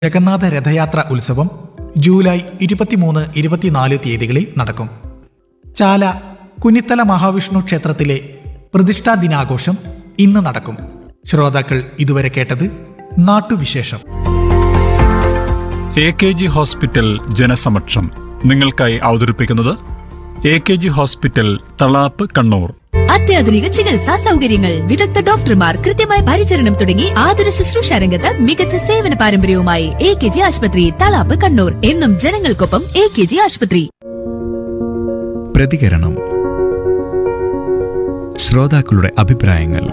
ജഗന്നാഥ രഥയാത്ര ഉത്സവം ജൂലൈ ഇരുപത്തിമൂന്ന് ഇരുപത്തിനാല് തീയതികളിൽ നടക്കും ചാല കുനിത്തല മഹാവിഷ്ണു ക്ഷേത്രത്തിലെ പ്രതിഷ്ഠാ ദിനാഘോഷം ഇന്ന് നടക്കും ശ്രോതാക്കൾ ഇതുവരെ കേട്ടത് നാട്ടുവിശേഷം എ കെ ജി ഹോസ്പിറ്റൽ ജനസമക്ഷം നിങ്ങൾക്കായി അവതരിപ്പിക്കുന്നത് A K G hospital Thalap Kannur അത്യാധുനിക ചികിത്സാ സൗകര്യങ്ങൾ വിദഗ്ധ ഡോക്ടർമാർ കൃത്യമായ പരിചരണം തുടങ്ങി ആതുര ശുശ്രൂഷ രംഗത്ത് മികച്ച സേവന പാരമ്പര്യവുമായി എ കെ ജി ആശുപത്രി തളാപ്പ് കണ്ണൂർ എന്നും ജനങ്ങൾക്കൊപ്പം എ കെ ജി ആശുപത്രി പ്രതികരണം ശ്രോതാക്കളുടെ അഭിപ്രായങ്ങൾ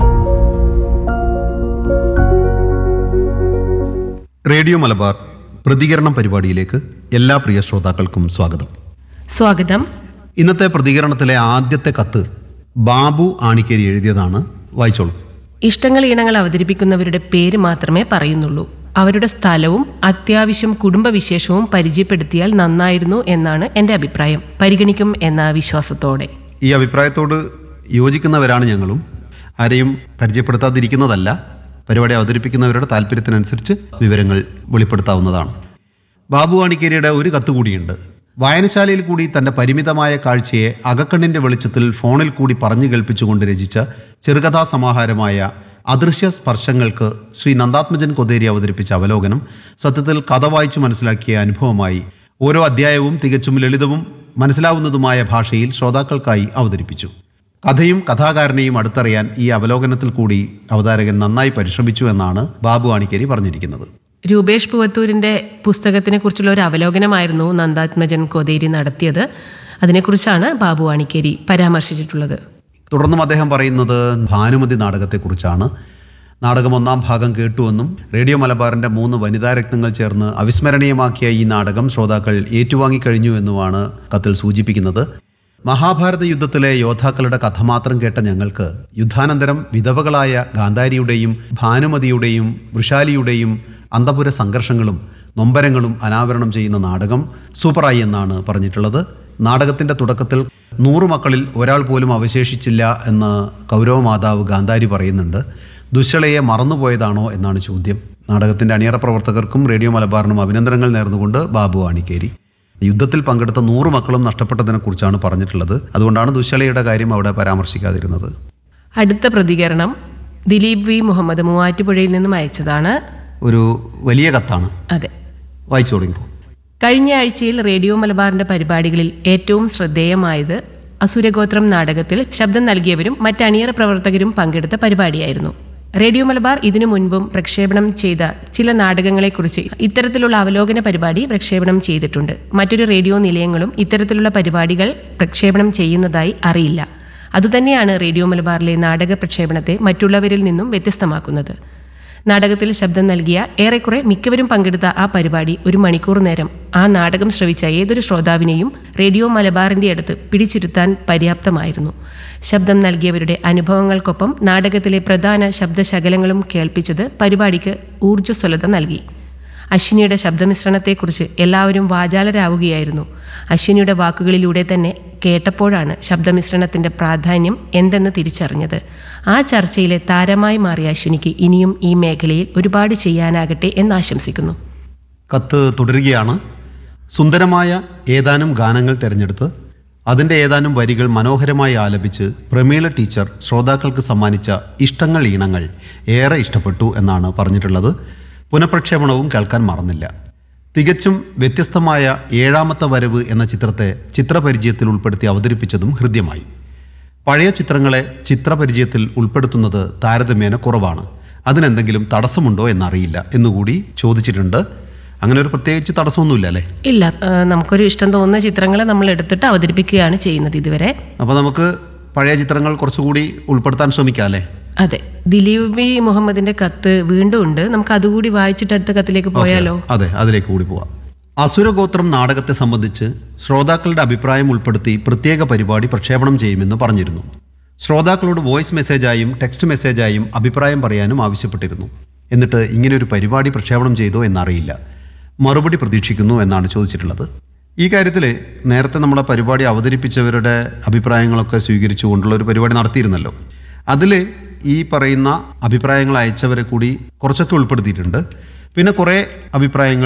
റേഡിയോ മലബാർ പ്രതികരണം പരിപാടിയിലേക്ക് എല്ലാ പ്രിയ ശ്രോതാക്കൾക്കും സ്വാഗതം സ്വാഗതം ഇന്നത്തെ പ്രതികരണത്തിലെ ആദ്യത്തെ കത്ത് ബാബു ആണിക്കേരി എഴുതിയതാണ് വായിച്ചോളൂ ഇഷ്ടങ്ങൾ ഇണങ്ങൾ അവതരിപ്പിക്കുന്നവരുടെ പേര് മാത്രമേ പറയുന്നുള്ളൂ അവരുടെ സ്ഥലവും അത്യാവശ്യം കുടുംബവിശേഷവും പരിചയപ്പെടുത്തിയാൽ നന്നായിരുന്നു എന്നാണ് എൻ്റെ അഭിപ്രായം പരിഗണിക്കും എന്ന വിശ്വാസത്തോടെ ഈ അഭിപ്രായത്തോട് യോജിക്കുന്നവരാണ് ഞങ്ങളും ആരെയും പരിചയപ്പെടുത്താതിരിക്കുന്നതല്ല പരിപാടി അവതരിപ്പിക്കുന്നവരുടെ താല്പര്യത്തിനനുസരിച്ച് വിവരങ്ങൾ വെളിപ്പെടുത്താവുന്നതാണ് ബാബു ആണിക്കേരിയുടെ ഒരു കത്ത് കൂടിയുണ്ട് വായനശാലയിൽ കൂടി തൻ്റെ പരിമിതമായ കാഴ്ചയെ അകക്കണ്ണിൻ്റെ വെളിച്ചത്തിൽ ഫോണിൽ കൂടി പറഞ്ഞു കേൾപ്പിച്ചുകൊണ്ട് രചിച്ച ചെറുകഥാ സമാഹാരമായ അദൃശ്യ സ്പർശങ്ങൾക്ക് ശ്രീ നന്ദാത്മജൻ കൊതേരി അവതരിപ്പിച്ച അവലോകനം സത്യത്തിൽ കഥ വായിച്ചു മനസ്സിലാക്കിയ അനുഭവമായി ഓരോ അധ്യായവും തികച്ചും ലളിതവും മനസ്സിലാവുന്നതുമായ ഭാഷയിൽ ശ്രോതാക്കൾക്കായി അവതരിപ്പിച്ചു കഥയും കഥാകാരനെയും അടുത്തറിയാൻ ഈ അവലോകനത്തിൽ കൂടി അവതാരകൻ നന്നായി പരിശ്രമിച്ചു എന്നാണ് ബാബു ആണിക്കേരി പറഞ്ഞിരിക്കുന്നത് രൂപേഷ് പുവത്തൂരിൻ്റെ പുസ്തകത്തിനെ കുറിച്ചുള്ള ഒരു അവലോകനമായിരുന്നു നന്ദാത്മജൻ കൊതേരി നടത്തിയത് അതിനെക്കുറിച്ചാണ് ബാബു വാണിക്കേരി പരാമർശിച്ചിട്ടുള്ളത് തുടർന്നും അദ്ദേഹം പറയുന്നത് ഭാനുമതി നാടകത്തെക്കുറിച്ചാണ് നാടകം ഒന്നാം ഭാഗം കേട്ടുവെന്നും റേഡിയോ മലബാറിന്റെ മൂന്ന് വനിതാ രത്നങ്ങൾ ചേർന്ന് അവിസ്മരണീയമാക്കിയ ഈ നാടകം ശ്രോതാക്കൾ ഏറ്റുവാങ്ങിക്കഴിഞ്ഞു എന്നുമാണ് കത്തിൽ സൂചിപ്പിക്കുന്നത് മഹാഭാരത യുദ്ധത്തിലെ യോദ്ധാക്കളുടെ കഥ മാത്രം കേട്ട ഞങ്ങൾക്ക് യുദ്ധാനന്തരം വിധവകളായ ഗാന്ധാരിയുടെയും ഭാനുമതിയുടെയും വൃഷാലിയുടെയും അന്തപുര സംഘർഷങ്ങളും നൊമ്പരങ്ങളും അനാവരണം ചെയ്യുന്ന നാടകം സൂപ്പറായി എന്നാണ് പറഞ്ഞിട്ടുള്ളത് നാടകത്തിന്റെ തുടക്കത്തിൽ നൂറു മക്കളിൽ ഒരാൾ പോലും അവശേഷിച്ചില്ല എന്ന് കൗരവമാതാവ് ഗാന്ധാരി പറയുന്നുണ്ട് ദുശ്ശളയെ മറന്നുപോയതാണോ എന്നാണ് ചോദ്യം നാടകത്തിന്റെ അണിയറ പ്രവർത്തകർക്കും റേഡിയോ മലബാറിനും അഭിനന്ദനങ്ങൾ നേർന്നുകൊണ്ട് ബാബു ആണിക്കേരി യുദ്ധത്തിൽ പങ്കെടുത്ത നൂറ് മക്കളും നഷ്ടപ്പെട്ടതിനെക്കുറിച്ചാണ് പറഞ്ഞിട്ടുള്ളത് അതുകൊണ്ടാണ് ദുശ്ശളയുടെ കാര്യം അവിടെ പരാമർശിക്കാതിരുന്നത് അടുത്ത പ്രതികരണം ദിലീപ് വി മുഹമ്മദ് മൂവാറ്റുപുഴയിൽ നിന്നും അയച്ചതാണ് ഒരു വലിയ കത്താണ് അതെ വായിച്ചു തുടങ്ങിക്കോ കഴിഞ്ഞ ആഴ്ചയിൽ റേഡിയോ മലബാറിന്റെ പരിപാടികളിൽ ഏറ്റവും ശ്രദ്ധേയമായത് അസുരഗോത്രം നാടകത്തിൽ ശബ്ദം നൽകിയവരും മറ്റ് അണിയറ പ്രവർത്തകരും പങ്കെടുത്ത പരിപാടിയായിരുന്നു റേഡിയോ മലബാർ ഇതിനു മുൻപും പ്രക്ഷേപണം ചെയ്ത ചില നാടകങ്ങളെക്കുറിച്ച് ഇത്തരത്തിലുള്ള അവലോകന പരിപാടി പ്രക്ഷേപണം ചെയ്തിട്ടുണ്ട് മറ്റൊരു റേഡിയോ നിലയങ്ങളും ഇത്തരത്തിലുള്ള പരിപാടികൾ പ്രക്ഷേപണം ചെയ്യുന്നതായി അറിയില്ല അതുതന്നെയാണ് റേഡിയോ മലബാറിലെ നാടക പ്രക്ഷേപണത്തെ മറ്റുള്ളവരിൽ നിന്നും വ്യത്യസ്തമാക്കുന്നത് നാടകത്തിൽ ശബ്ദം നൽകിയ ഏറെക്കുറെ മിക്കവരും പങ്കെടുത്ത ആ പരിപാടി ഒരു മണിക്കൂർ നേരം ആ നാടകം ശ്രവിച്ച ഏതൊരു ശ്രോതാവിനെയും റേഡിയോ മലബാറിന്റെ അടുത്ത് പിടിച്ചിരുത്താൻ പര്യാപ്തമായിരുന്നു ശബ്ദം നൽകിയവരുടെ അനുഭവങ്ങൾക്കൊപ്പം നാടകത്തിലെ പ്രധാന ശബ്ദശകലങ്ങളും കേൾപ്പിച്ചത് പരിപാടിക്ക് ഊർജ്ജസ്വലത നൽകി അശ്വിനിയുടെ ശബ്ദമിശ്രണത്തെക്കുറിച്ച് എല്ലാവരും വാചാലരാവുകയായിരുന്നു അശ്വിനിയുടെ വാക്കുകളിലൂടെ തന്നെ കേട്ടപ്പോഴാണ് ശബ്ദമിശ്രണത്തിന്റെ പ്രാധാന്യം എന്തെന്ന് തിരിച്ചറിഞ്ഞത് ആ ചർച്ചയിലെ താരമായി മാറിയ അശ്വിനിക്ക് ഇനിയും ഈ മേഖലയിൽ ഒരുപാട് ചെയ്യാനാകട്ടെ എന്ന് ആശംസിക്കുന്നു കത്ത് തുടരുകയാണ് സുന്ദരമായ ഏതാനും ഗാനങ്ങൾ തിരഞ്ഞെടുത്ത് അതിൻ്റെ ഏതാനും വരികൾ മനോഹരമായി ആലപിച്ച് പ്രമീള ടീച്ചർ ശ്രോതാക്കൾക്ക് സമ്മാനിച്ച ഇഷ്ടങ്ങൾ ഈണങ്ങൾ ഏറെ ഇഷ്ടപ്പെട്ടു എന്നാണ് പറഞ്ഞിട്ടുള്ളത് പുനഃപ്രക്ഷേപണവും കേൾക്കാൻ മറന്നില്ല തികച്ചും വ്യത്യസ്തമായ ഏഴാമത്തെ വരവ് എന്ന ചിത്രത്തെ ചിത്രപരിചയത്തിൽ ഉൾപ്പെടുത്തി അവതരിപ്പിച്ചതും ഹൃദ്യമായി പഴയ ചിത്രങ്ങളെ ചിത്രപരിചയത്തിൽ ഉൾപ്പെടുത്തുന്നത് താരതമ്യേന കുറവാണ് അതിനെന്തെങ്കിലും തടസ്സമുണ്ടോ എന്നറിയില്ല എന്നുകൂടി ചോദിച്ചിട്ടുണ്ട് അങ്ങനെ ഒരു പ്രത്യേകിച്ച് തടസ്സമൊന്നുമില്ല അല്ലേ ഇല്ല ആ, നമുക്കൊരു ഇഷ്ടം തോന്നുന്ന ചിത്രങ്ങളെ നമ്മൾ എടുത്തിട്ട് അവതരിപ്പിക്കുകയാണ് ചെയ്യുന്നത് ഇതുവരെ അപ്പോൾ നമുക്ക് പഴയ ചിത്രങ്ങൾ കുറച്ചുകൂടി ഉൾപ്പെടുത്താൻ ശ്രമിക്കാം അല്ലേ അതെ ദിലീപ് വി മുഹമ്മദിന്റെ കത്ത് വീണ്ടും ഉണ്ട് നമുക്ക് അതുകൂടി വായിച്ചിട്ട് അടുത്ത കത്തിലേക്ക് പോയാലോ അതെ അതിലേക്ക് കൂടി പോവാം അസുരഗോത്രം നാടകത്തെ സംബന്ധിച്ച് ശ്രോതാക്കളുടെ അഭിപ്രായം ഉൾപ്പെടുത്തി പ്രത്യേക പരിപാടി പ്രക്ഷേപണം ചെയ്യുമെന്ന് പറഞ്ഞിരുന്നു ശ്രോതാക്കളോട് വോയിസ് മെസ്സേജായും ടെക്സ്റ്റ് മെസ്സേജായും അഭിപ്രായം പറയാനും ആവശ്യപ്പെട്ടിരുന്നു എന്നിട്ട് ഇങ്ങനെ ഒരു പരിപാടി പ്രക്ഷേപണം ചെയ്തോ എന്നറിയില്ല മറുപടി പ്രതീക്ഷിക്കുന്നു എന്നാണ് ചോദിച്ചിട്ടുള്ളത് ഈ കാര്യത്തിൽ നേരത്തെ നമ്മളെ പരിപാടി അവതരിപ്പിച്ചവരുടെ അഭിപ്രായങ്ങളൊക്കെ സ്വീകരിച്ചുകൊണ്ടുള്ള ഒരു പരിപാടി നടത്തിയിരുന്നല്ലോ അതിൽ ഈ പറയുന്ന അഭിപ്രായങ്ങൾ അയച്ചവരെ കൂടി കുറച്ചൊക്കെ ഉൾപ്പെടുത്തിയിട്ടുണ്ട് പിന്നെ കുറേ അഭിപ്രായങ്ങൾ